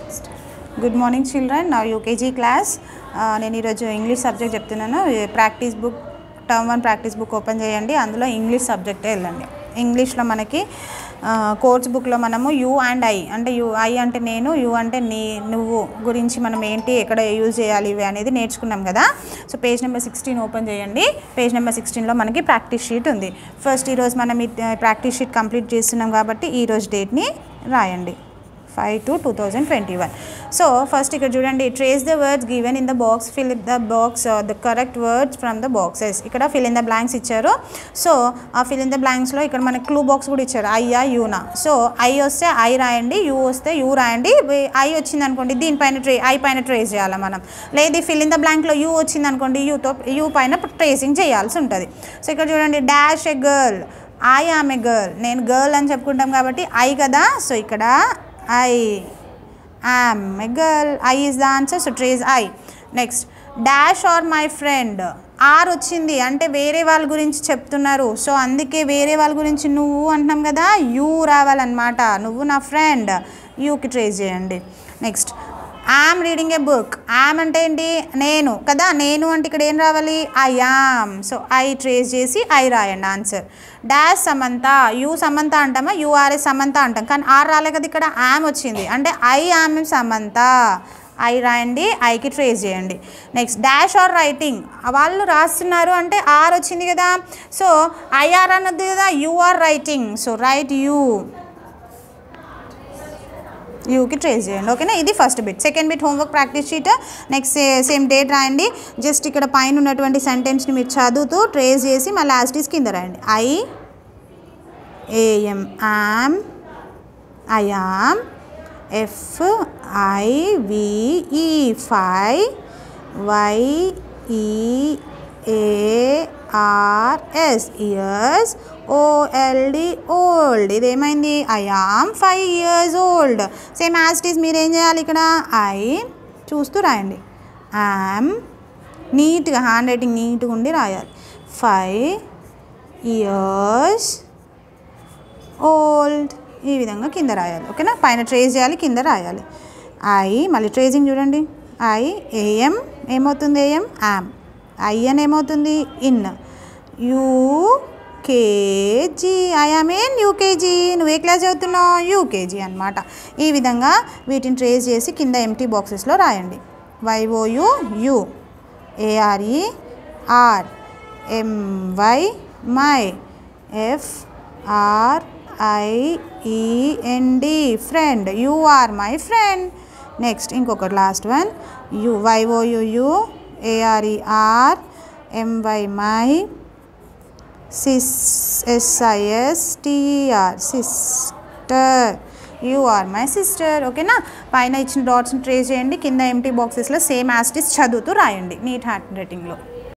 Good morning children నా UKG class నేను ఈరోజు ఇంగ్లీష్ సబ్జెక్ట్ చెప్తున్నాను practice book term one practice book open చేయండి అందులో ఇంగ్లీష్ సబ్జెక్టే వెళ్ళండి ఇంగ్లీష్లో మనకి కోర్స్ బుక్లో మనము యూ అండ్ ఐ అంటే యూ ఐ అంటే నేను యూ అంటే నీ నువ్వు గురించి మనం ఏంటి ఎక్కడ యూజ్ చేయాలి ఇవి అనేది నేర్చుకున్నాం కదా so page number sixteen open చేయండి పేజ్ నెంబర్ సిక్స్టీన్లో మనకి ప్రాక్టీస్ షీట్ ఉంది ఫస్ట్ ఈరోజు మనం ఈ ప్రాక్టీస్ షీట్ కంప్లీట్ చేస్తున్నాం కాబట్టి ఈరోజు డేట్ని రాయండి five two two thousand twenty one so first ఇక్కడ చూడండి trace the words given in the box fill the box the correct words from the boxes ఇక్కడ ఫిల్ ఇన్ ద బ్లాంక్స్ ఇచ్చారు so ఆ ఫిల్ ఇన్ ద బ్లాంక్స్లో ఇక్కడ మనకి clue box కూడా ఇచ్చారు ఐయా యూనా సో ఐ వస్తే ఐ రాయండి యూ వస్తే యూ రాయండి ఐ వచ్చింది అనుకోండి దీనిపైన ట్రే ఐ పైన ట్రేస్ చేయాలి మనం లేదు ఫిల్ ఇన్ ద బ్లాంక్లో యూ వచ్చింది అనుకోండి యూతో యూ పైన ట్రేసింగ్ చేయాల్సి ఉంటుంది సో ఇక్కడ చూడండి dash a girl I am a girl నేను గర్ల్ అని చెప్పుకుంటాం కాబట్టి ఐ కదా సో ఇక్కడ I am a girl. I is the answer. So trace I. Next, dash or my friend. Are వచ్చింది అంటే వేరే వాళ్ళ గురించి చెప్తున్నారు సో అందుకే వేరే వాళ్ళ గురించి నువ్వు అంటున్నాం కదా యూ రావాలన్నమాట నువ్వు నా ఫ్రెండ్ యూకి ట్రేస్ చేయండి next am reading a book am అంటే ఏంటి నేను కదా నేను అంటే ఇక్కడ ఏం రావాలి I am so I trace చేసి ఐ రాయండి ఆన్సర్ డాష్ సమంత యూ సమంత అంటామా యూఆర్ఎస్ సమంత అంటాం కానీ ఆర్ రాలే కదా ఇక్కడ యామ్ వచ్చింది అంటే ఐ యామ్ సమంత ఐ రాయండి ఐకి ట్రేస్ చేయండి నెక్స్ట్ డాష్ ఆర్ రైటింగ్ వాళ్ళు రాస్తున్నారు అంటే ఆర్ వచ్చింది కదా సో ఐఆర్ అన్నది కదా you are writing so write you యూకి ట్రేస్ చేయండి ఓకేనా ఇది first bit second bit homework practice sheet next same date రాయండి జస్ట్ ఇక్కడ పైన ఉన్నటువంటి సెంటెన్స్ని మీరు చదువుతూ ట్రేస్ చేసి మళ్ళీ లాస్టీస్ కింద రాయండి I A M am I am F I V E five Y A R S years O L D old ఇదేమైంది I am five years old same as it is మీరు ఏం చేయాలి ఇక్కడ ఐ చూస్తూ రాయండి యామ్ నీట్గా హ్యాండ్ రైటింగ్ నీట్గా ఉండి రాయాలి ఫైవ్ ఇయర్స్ ఓల్డ్ ఈ విధంగా కింద రాయాలి ఓకేనా పైన ట్రేస్ చేయాలి కింద రాయాలి ఐ మళ్ళీ ట్రేసింగ్ చూడండి ఐ ఏఎం ఏమవుతుంది ఏఎం యామ్ ఐఎన్ ఏమవుతుంది in U K G I'm UKG నువ్వు ఏ క్లాస్ చదువుతున్నావు యూకేజీ అనమాట ఈ విధంగా వీటిని ట్రేస్ చేసి కింద ఎంటీ బాక్సెస్లో రాయండి Y O U you A R E are M Y my F R I E N D friend you are my friend next ఇంకొకటి last one you Y O U you A R E are M Y my sis S I S T R sister you are my sister ఓకేనా పైన ఇచ్చిన డాట్స్ని trace చేయండి కింద empty బాక్సెస్లో same యాస్టిస్ చదువుతూ రాయండి neat hand రైటింగ్లో